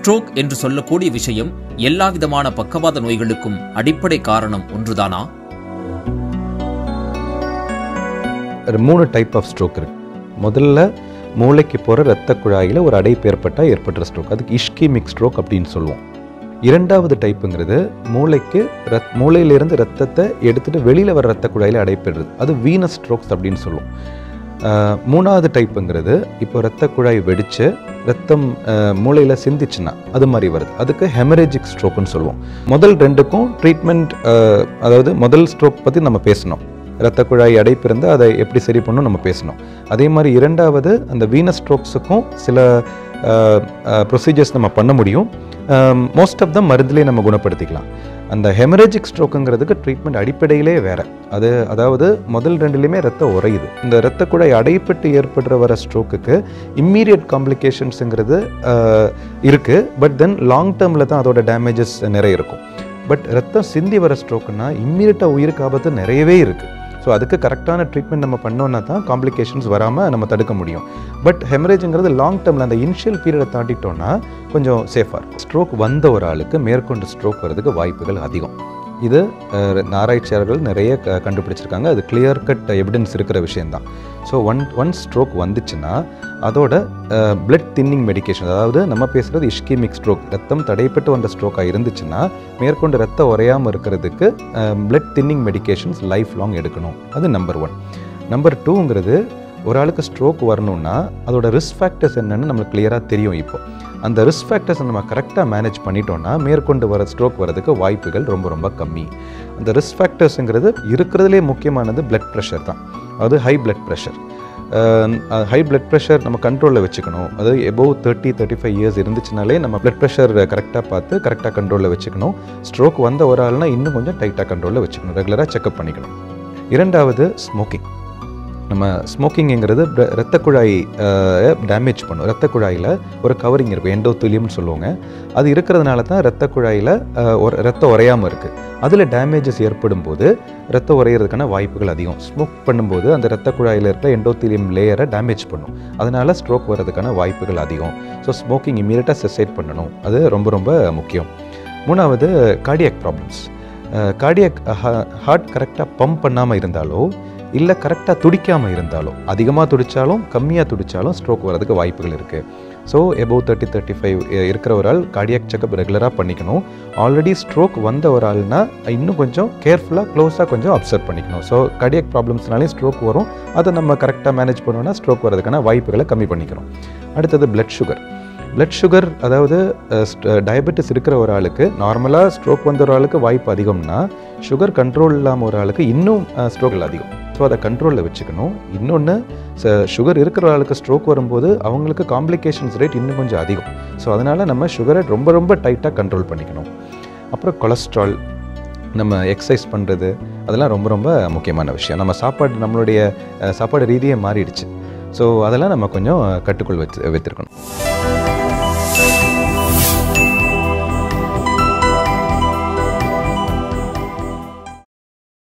stroke என்று சொல்லக்கூடிய விஷயம் எல்லாவிதமான பக்கவாத நோய்களுக்கும் அடிப்படை காரணம் ஒன்றுதானா ஒரு மூணு டைப் ஆஃப் ஸ்ட்ரோக் இருக்கு முதல்ல மூளைக்கு போகிற இரத்த குழாயில் ஒரு அடைப்பு ஏற்பட்டால் ஏற்படுற ஸ்ட்ரோக் அதுக்கு இஷ்கிமிக் ஸ்ட்ரோக் அப்படின்னு சொல்லுவோம் இரண்டாவது டைப்புங்கிறது மூளைக்கு ரத் மூளையிலிருந்து ரத்தத்தை எடுத்துட்டு வெளியில் வர ரத்த குழாயில் அடைப்பிடுறது அது வீனஸ் ஸ்ட்ரோக்ஸ் அப்படின்னு சொல்லுவோம் ஆஹ் மூணாவது டைப்புங்கிறது இப்போ ரத்த குழாய் வெடிச்சு ரத்தம் மூளையில் சிந்திச்சுன்னா அது மாதிரி வருது அதுக்கு ஹெமரேஜிக் ஸ்ட்ரோக்குன்னு சொல்லுவோம் முதல் ரெண்டுக்கும் ட்ரீட்மெண்ட் அதாவது முதல் ஸ்ட்ரோக் பற்றி நம்ம பேசணும் இரத்த குழாய் அடைப்பு இருந்தால் அதை எப்படி சரி பண்ணணும் நம்ம பேசணும் அதே மாதிரி இரண்டாவது அந்த வீனஸ் ஸ்ட்ரோக்ஸுக்கும் சில ப்ரொசீஜர்ஸ் நம்ம பண்ண முடியும் மோஸ்ட் ஆஃப் த மருந்துலேயே நம்ம குணப்படுத்திக்கலாம் அந்த ஹெமரேஜிக் ஸ்ட்ரோக்குங்கிறதுக்கு ட்ரீட்மெண்ட் அடிப்படையிலே வேற அது அதாவது முதல் ரெண்டுலேயுமே ரத்தம் உறையுது இந்த இரத்த குழாய் அடைப்பட்டு ஏற்படுற வர ஸ்ட்ரோக்குக்கு இம்மீடியட் காம்ப்ளிகேஷன்ஸுங்கிறது இருக்குது பட் தென் லாங் டேர்மில் தான் அதோட டேமேஜஸ் நிறைய இருக்கும் பட் ரத்தம் சிந்தி வர ஸ்ட்ரோக்குன்னா இம்மீடியட்டாக உயிருக்கு ஆபத்து நிறையவே இருக்குது ஸோ அதுக்கு கரெக்டான ட்ரீட்மெண்ட் நம்ம பண்ணோன்னா தான் காம்ப்ளிகேஷன்ஸ் வராமல் நம்ம தடுக்க முடியும் பட் ஹெமரேஜுங்கிறது லாங் டேர்மில் அந்த இனிஷியல் பீரியடை தாண்டிட்டோன்னா கொஞ்சம் சேஃபாக ஸ்ட்ரோக் வந்த ஒரு ஆளுக்கு மேற்கொண்டு ஸ்ட்ரோக் வரதுக்கு வாய்ப்புகள் அதிகம் இது அஹ், ஆராய்ச்சியாளர்கள் நிறைய க கண்டுபிடிச்சிருக்காங்க அது கிளியர் கட் எவிடன்ஸ் இருக்கிற விஷயந்தான் ஸோ ஒன் ஒன் ஸ்ட்ரோக் வந்துச்சுன்னா அதோட பிளட் தின்னிங் மெடிகேஷன் அதாவது நம்ம பேசுகிறது இஷ்கிமிக் ஸ்ட்ரோக் ரத்தம் தடைப்பட்டு வந்த ஸ்ட்ரோக்காக இருந்துச்சுன்னா மேற்கொண்டு ரத்தம் உறையாமல் இருக்கிறதுக்கு blood thinning medications lifelong எடுக்கணும் அது நம்பர் ஒன் நம்பர் டூங்கிறது ஒரு ஆளுக்கு ஸ்ட்ரோக் வரணும்னா அதோட ரிஸ்க் ஃபேக்டர்ஸ் என்னன்னு நம்மளுக்கு கிளியராக தெரியும் இப்போ அந்த ரிஸ்க் ஃபேக்டர்ஸை நம்ம கரெக்டாக மேனேஜ் பண்ணிட்டோம்னா மேற்கொண்டு வர ஸ்ட்ரோக் வரதுக்கு வாய்ப்புகள் ரொம்ப ரொம்ப கம்மி அந்த ரிஸ்க் ஃபேக்டர்ஸுங்கிறது இருக்கிறதுலே முக்கியமானது பிளட் ப்ரெஷர் தான் அது high blood pressure high blood pressure நம்ம கண்ட்ரோலில் வச்சுக்கணும் அது above thirty thirty five years இருந்துச்சுனாலே நம்ம பிளட் ப்ரெஷர் கரெக்டாக பார்த்து கரெக்டாக கண்ட்ரோலில் வச்சுக்கணும் ஸ்ட்ரோக் வந்த ஒரு ஆள்னா இன்னும் கொஞ்சம் டைட்டாக கண்ட்ரோலில் வச்சுக்கணும் ரெகுலராக செக்அப் பண்ணிக்கணும் இரண்டாவது ஸ்மோக்கிங் நம்ம ஸ்மோக்கிங்கிறது ரத்த குழாய் டேமேஜ் பண்ணும் ரத்த குழாயில் ஒரு கவரிங் இருக்கும் எண்டோத்துலியம்னு சொல்லுவாங்க அது இருக்கிறதுனால தான் ரத்த குழாயில் ஒரு ரத்தம் உறையாமல் இருக்குது அதில் டேமேஜஸ் ஏற்படும் போது ரத்தம் உறையிறதுக்கான வாய்ப்புகள் அதிகம் ஸ்மோக் பண்ணும்போது அந்த ரத்த குழாயில் இருக்கிற எண்டோத்திலியம் லேயரை டேமேஜ் பண்ணும் அதனால ஸ்ட்ரோக் வர்றதுக்கான வாய்ப்புகள் அதிகம் ஸோ ஸ்மோக்கிங் இம்மீடியட்டாக செசைட் பண்ணணும் அது ரொம்ப ரொம்ப முக்கியம் மூணாவது கார்டியாக் ப்ராப்ளம்ஸ் கார்டியாக் ஹார்ட் கரெக்டாக பம்ப் பண்ணாமல் இருந்தாலோ இல்லை கரெக்டாக துடிக்காமல் இருந்தாலோ அதிகமாக துடித்தாலும் கம்மியாக துடித்தாலும் ஸ்ட்ரோக் வரதுக்கு வாய்ப்புகள் இருக்குது so above thirty thirty five இருக்கிற ஒரு ஆள் கார்டியாக் செக்கப் ரெகுலராக பண்ணிக்கணும் ஆல்ரெடி ஸ்ட்ரோக் வந்த ஒரு ஆள்னா இன்னும் கொஞ்சம் கேர்ஃபுல்லாக க்ளோஸாக கொஞ்சம் அப்சர்வ் பண்ணிக்கணும் ஸோ கார்டியாக் ப்ராப்ளம்ஸ்னாலே ஸ்ட்ரோக் வரும் அதை நம்ம கரெக்டாக மேனேஜ் பண்ணோன்னா ஸ்ட்ரோக் வரதுக்கான வாய்ப்புகளை கம்மி பண்ணிக்கணும் அடுத்தது பிளட் சுகர் பிளட் சுகர் அதாவது டயபெட்டிஸ் இருக்கிற ஒரு ஆளுக்கு நார்மலாக ஸ்ட்ரோக் வந்த ஒரு ஆளுக்கு வாய்ப்பு அதிகம்னா சுகர் கண்ட்ரோல் இல்லாமல் ஒரு ஆளுக்கு இன்னும் ஸ்ட்ரோக்கில் அதிகம் ஸோ அதை கண்ட்ரோலில் வச்சுக்கணும் இன்னொன்று சுகர் இருக்கிற ஆளுக்கு ஸ்ட்ரோக் வரும்போது அவங்களுக்கு காம்ப்ளிகேஷன்ஸ் ரேட் இன்னும் கொஞ்சம் அதிகம் ஸோ அதனால் நம்ம சுகரை ரொம்ப ரொம்ப டைட்டாக கண்ட்ரோல் பண்ணிக்கணும் அப்புறம் கொலஸ்ட்ரால் நம்ம எக்ஸசைஸ் பண்ணுறது அதெல்லாம் ரொம்ப ரொம்ப முக்கியமான விஷயம் நம்ம சாப்பாடு நம்மளுடைய அஹ், சாப்பாடு ரீதியே மாறிடுச்சு ஸோ அதெல்லாம் நம்ம கொஞ்சம் கட்டுக்குள் வச்சு வைத்திருக்கணும்